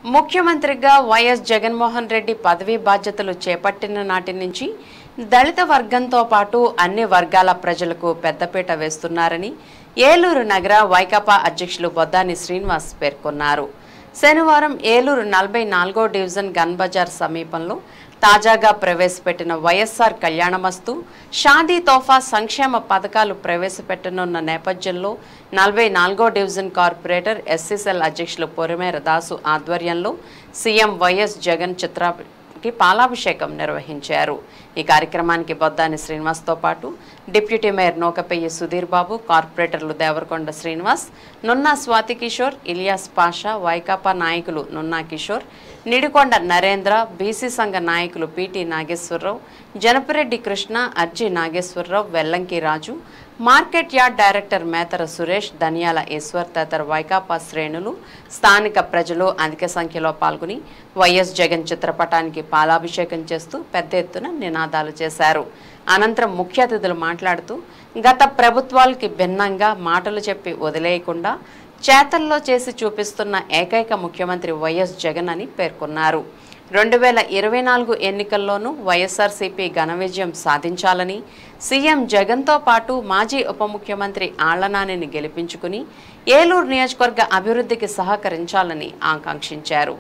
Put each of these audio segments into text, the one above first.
ముఖ్యమంత్రిగా వైఎస్ జగన్మోహన్ రెడ్డి పదవీ బాధ్యతలు చేపట్టిన నాటి నుంచి దళిత వర్గంతో పాటు అన్ని వర్గాల ప్రజలకు పెద్దపీట వేస్తున్నారని ఏలూరు నగర వైకాపా అధ్యక్షులు బొద్దాని శ్రీనివాస్ పేర్కొన్నారు శనివారం ఏలూరు నలభై నాలుగో డివిజన్ గన్ బజార్ సమీపంలో తాజాగా ప్రవేశపెట్టిన వైఎస్ఆర్ కళ్యాణమస్తు షాదీ తోఫా సంక్షేమ పథకాలు ప్రవేశపెట్టనున్న నేపథ్యంలో నలభై నాలుగో డివిజన్ కార్పొరేటర్ ఎస్సీసెల్ అధ్యక్షులు పొరిమేర దాసు ఆధ్వర్యంలో సీఎం వైఎస్ జగన్ చిత్రానికి పాలాభిషేకం నిర్వహించారు ఈ కార్యక్రమానికి బొద్దాని శ్రీనివాస్తో పాటు డిప్యూటీ మేయర్ నోకపెయ్యి సుధీర్ బాబు కార్పొరేటర్లు దేవరకొండ శ్రీనివాస్ నున్నా స్వాతి కిషోర్ ఇలియాస్ పాషా వైకాపా నాయకులు నున్నా కిషోర్ నిడికొండ నరేంద్ర బీసీ సంఘ నాయకులు PT Nageswara Rao Janapareddy Krishna R G Nageswara Rao Vellanki Raju market yard director Methara Suresh Dhaniyala Eshwar తదితర వైకాపా శ్రేణులు స్థానిక ప్రజలు అధిక సంఖ్యలో పాల్గొని వైఎస్ జగన్ చిత్రపటానికి పాలాభిషేకం చేస్తూ పెద్ద ఎత్తున నినాదాలు చేశారు అనంతరం ముఖ్య అతిథులు మాట్లాడుతూ గత ప్రభుత్వాలకి భిన్నంగా మాటలు చెప్పి వదిలేయకుండా చేతల్లో చేసి చూపిస్తున్న ఏకైక ముఖ్యమంత్రి వైఎస్ జగన్ అని పేర్కొన్నారు రెండు వేల ఇరవై నాలుగు ఎన్నికల్లోనూ వైఎస్ఆర్సీపీ ఘన విజయం సాధించాలని సీఎం జగన్తో పాటు మాజీ ఉప ముఖ్యమంత్రి ఆళ్లనానిని గెలిపించుకుని ఏలూరు నియోజకవర్గ అభివృద్ధికి సహకరించాలని ఆకాంక్షించారు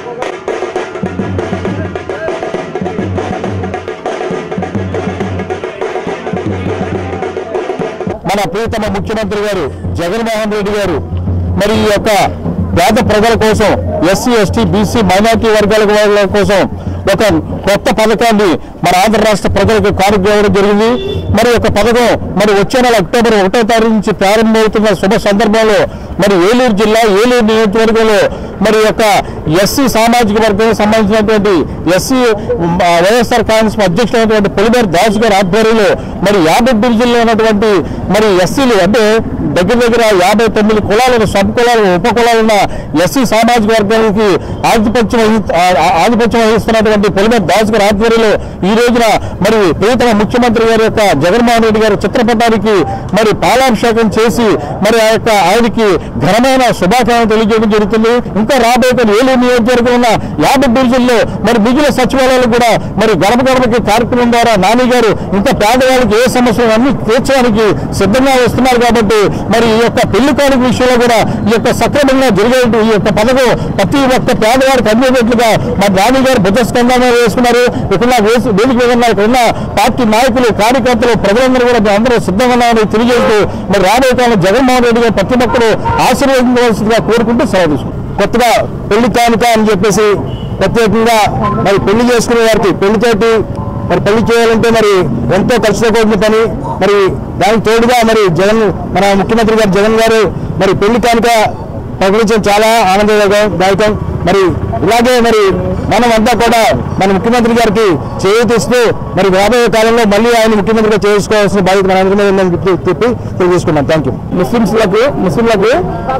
మన ప్రియతమ ముఖ్యమంత్రి గారు జగన్మోహన్ రెడ్డి గారు మరి ఈ యొక్క పేద ప్రజల కోసం ఎస్సీ ఎస్టీ బీసీ మైనార్టీ వర్గాల వాళ్ళ కోసం ఒక కొత్త పథకాన్ని మన ఆంధ్ర రాష్ట్ర ప్రజలకు కానుక ఇవ్వడం జరిగింది మరి ఒక పథకం మరి వచ్చే నెల అక్టోబర్ ఒకటో తారీఖు నుంచి ప్రారంభమవుతున్న శుభ సందర్భంలో మరి ఏలూరు జిల్లా ఏలూరు నియోజకవర్గంలో మరి యొక్క ఎస్సీ సామాజిక వర్గానికి సంబంధించినటువంటి ఎస్సీ వైఎస్ఆర్ కాంగ్రెస్ అధ్యక్షుడైనటువంటి పొలిమేరు దాస్ గారి ఆధ్వర్యంలో మరి యాభై డివిజన్లో ఉన్నటువంటి మరి ఎస్సీలు అంటే దగ్గర దగ్గర యాభై తొమ్మిది కులాలను సబ్ కులాలు ఉప కులాలున్న ఎస్సీ సామాజిక వర్గానికి ఆధిపత్యం వహి- ఆ- ఆ- ఆధిపత్యం వహిస్తున్నటువంటి పొలిమేరు దాస్ గారి ఆధ్వర్యంలో ఈ రోజున మరి ప్రియతమ ముఖ్యమంత్రి గారి యొక్క జగన్మోహన్ రెడ్డి గారి చిత్రపటానికి మరి పాలాభిషేకం చేసి మరి ఆ యొక్క ఆయనకి ఘనమైన శుభాకాంక్షలు తెలియజేయడం జరుగుతుంది ఇంకా రాబోయే కొన్ని ఏలూరు నియోజకవర్గం ఉన్న యాభై డివిజన్లో మరి మిగిలిన సచివాలయాలు కూడా మరి గడప గడపకి కార్యక్రమం ద్వారా నాని గారు ఇంకా పేదవాళ్ళకి ఏ సమస్యలు అన్ని తీర్చడానికి సిద్ధంగా వస్తున్నారు కాబట్టి మరి ఈ యొక్క పెళ్లి కానుక విషయంలో కూడా ఈ యొక్క సక్రమంగా జరిగే ఈ యొక్క పథకం ప్రతి ఒక్క పేదవాడికి అందేటట్లుగా మరి నాని గారు బుద్ధస్కందంగా వేసుకున్నారు ఇక్కడ వేసి వేదిక మీద ఉన్న ఇక్కడ ఉన్న పార్టీ నాయకులు కార్యకర్తలు ప్రజలందరూ కూడా మేము అందరూ సిద్ధంగా ఉన్నామని తెలియజేస్తూ మరి రాబోయే కాలం జగన్మోహన్ రెడ్డి గారు ప్రతి ఒక్కరు ఆశీర్వదించవలసిందిగా కోరుకుంటూ సెలవు తీసుకుంటాం కొత్తగా పెళ్లి కానుక అని చెప్పేసి ప్రత్యేకంగా మరి పెళ్లి చేసుకునే వారికి పెళ్లితోటి మరి పెళ్లి చేయాలంటే మరి ఎంతో ఖర్చుతో కూడిన పని మరి దానికి తోడుగా మరి జగన్ మన ముఖ్యమంత్రి గారు జగన్ గారు మరి పెళ్లి కానుక ప్రకటించడం చాలా ఆనందదాయకం మరి ఇలాగే మరి మనం అంతా కూడా మన ముఖ్యమంత్రి గారికి చేయూతిస్తూ మరి రాబోయే కాలంలో మళ్ళీ ఆయన ముఖ్యమంత్రిగా చేసుకోవాల్సిన బాధ్యత మన అందరి మీద ఉందని చెప్పి చెప్పి తెలియజేసుకున్నాం థ్యాంక్ యూ ముస్లింస్లకు ముస్లింలకు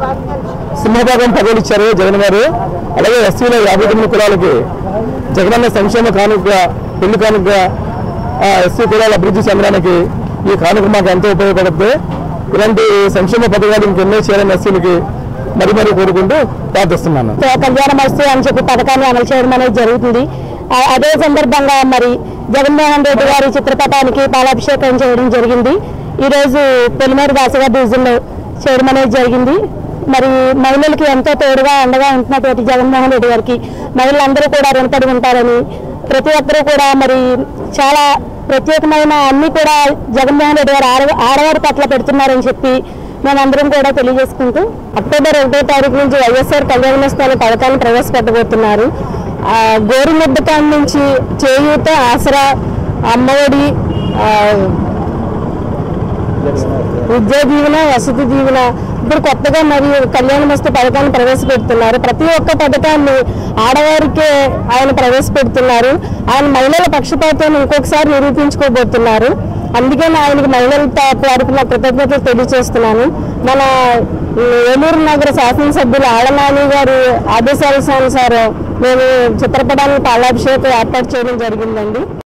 సింహభాగం పదవులు జగన్ గారు అలాగే ఎస్సీలో యాభై తొమ్మిది కులాలకి జగనన్న సంక్షేమ కానుక పెళ్లి కానుక ఆ ఎస్సీ కులాల అభివృద్ధి చెందడానికి ఈ కానుక మాకు ఎంతో ఉపయోగపడుతుంది ఇలాంటి సంక్షేమ పథకాలు ఇంకెన్నో చేయాలని ఎస్సీలకి మరి మరి కోరుకుంటూ ప్రార్థిస్తున్నాను కళ్యాణ మస్తు అని చెప్పి పథకాన్ని అమలు చేయడం అనేది జరుగుతుంది ఆ- అదే సందర్భంగా మరి జగన్మోహన్ రెడ్డి గారి చిత్రపటానికి పాలాభిషేకం చేయడం జరిగింది ఈ రోజు పెలిమేరు దాసగా డివిజన్లో చేయడం అనేది జరిగింది మరి మహిళలకి ఎంతో తోడుగా అండగా ఉంటున్నటువంటి జగన్మోహన్ రెడ్డి గారికి మహిళలందరూ కూడా రుణపడి ఉంటారని ప్రతి ఒక్కరూ కూడా మరి చాలా ప్రత్యేకమైన అన్ని కూడా జగన్మోహన్ రెడ్డి గారు ఆడ ఆడవారి పట్ల పెడుతున్నారని చెప్పి మేమందరం కూడా తెలియజేసుకుంటూ అక్టోబర్ ఒకటో తారీఖు నుంచి వైఎస్ఆర్ కళ్యాణ స్థల పథకాన్ని ప్రవేశపెట్టబోతున్నారు ఆ, గోరుముద్ద కాడ నుంచి చేయూత ఆసరా అమ్మఒడి ఆ, విద్యా దీవెన వసతి దీవెన ఇప్పుడు కొత్తగా మరియు కళ్యాణ మస్తు పథకాన్ని ప్రవేశపెడుతున్నారు ప్రతి ఒక్క పథకాన్ని ఆడవారికే ఆయన ప్రవేశపెడుతున్నారు ఆయన మహిళల పక్షపాతాన్ని ఇంకొకసారి నిరూపించుకోబోతున్నారు అందుకని ఆయనకి మహిళల తరపున కృతజ్ఞతలు తెలియజేస్తున్నాను మన ఏలూరు నగర శాసనసభ్యులు ఆడనాని గారి ఆదేశానుసారం మేము చిత్రపటానికి పాలాభిషేకం ఏర్పాటు చేయడం జరిగిందండి